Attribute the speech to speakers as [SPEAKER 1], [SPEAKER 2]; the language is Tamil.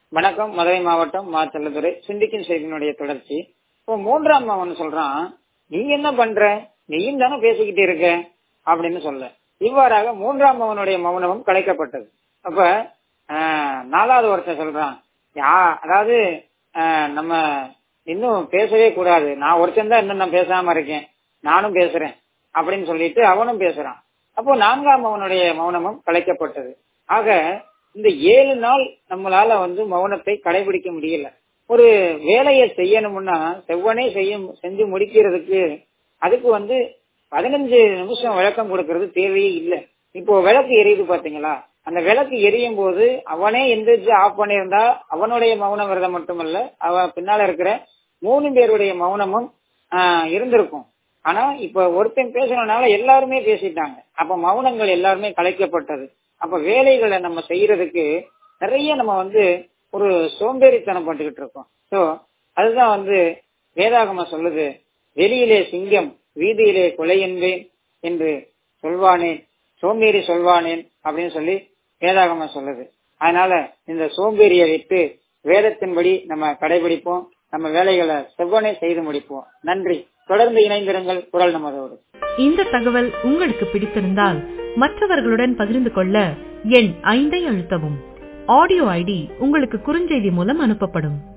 [SPEAKER 1] வணக்கம் மதுரை மாவட்டம் மா செல்லதுரை சிந்திக்கும் செய்தியினுடைய தொடர்ச்சி இப்போ மூன்றாம் மகன் சொல்றான் நீ என்ன பண்ற நீயும் தானே பேசிக்கிட்டு இருக்க அப்படின்னு சொல்ல இவ்வாறாக மூன்றாம் மகனுடைய மௌனமும் கலைக்கப்பட்டது அப்ப ஆஹ், நாலாவது ஒருத்தன் சொல்றான் யா அதாவது ஆஹ், நம்ம இன்னும் பேசவே கூடாது நான் ஒருத்தன் தான் இன்னும் நான் பேசாம இருக்கேன் நானும் பேசுறேன் அப்படின்னு சொல்லிட்டு அவனும் பேசுறான் அப்போ நான்காம் அவனுடைய மௌனமும் கலைக்கப்பட்டது ஆக இந்த ஏழு நாள் நம்மளால வந்து மௌனத்தை கடைபிடிக்க முடியல ஒரு வேலையை செய்யணும்னா செவ்வனே செய்ய செஞ்சு முடிக்கிறதுக்கு அதுக்கு வந்து பதினஞ்சு நிமிஷம் விளக்கம் கொடுக்கறது தேவையே இல்லை இப்போ விளக்கு எரியுது பாத்தீங்களா அந்த விளக்கு எரியும் போது அவனே எந்திரிச்சு ஆஃப் பண்ணியிருந்தா அவனுடைய மௌன விரதம் மட்டுமல்ல அவன் பின்னால இருக்கிற மூணு பேருடைய மௌனமும் ஆஹ், இருந்திருக்கும் ஆனா இப்ப ஒருத்தன் பேசுறதுனால எல்லாருமே பேசிட்டாங்க அப்ப மௌனங்கள் எல்லாருமே கலைக்கப்பட்டது அப்ப வேலைகளை நம்ம செய்யறதுக்கு நிறைய நம்ம வந்து ஒரு சோம்பேறித்தனம் பண்ணிக்கிட்டு இருக்கோம் சோ அதுதான் வந்து வேதாகம சொல்லுது வெளியிலே சிங்கம் வீதியிலே கொலை என்பேன் என்று சொல்வானேன் சோம்பேறி சொல்வானேன் அப்படின்னு சொல்லி வேதாகம சொல்லுது அதனால இந்த சோம்பேறியை விட்டு வேதத்தின்படி நம்ம கடைபிடிப்போம் நம்ம வேலைகளை செவ்வனே செய்து முடிப்போம் நன்றி தொடர்ந்து இணைந்திருங்கள் குரல் நமதோடு
[SPEAKER 2] இந்த தகவல் உங்களுக்கு பிடித்திருந்தால் மற்றவர்களுடன் பகிர்ந்து கொள்ள எண் ஐந்தை அழுத்தவும் ஆடியோ ஐடி உங்களுக்கு குறுஞ்செய்தி மூலம் அனுப்பப்படும்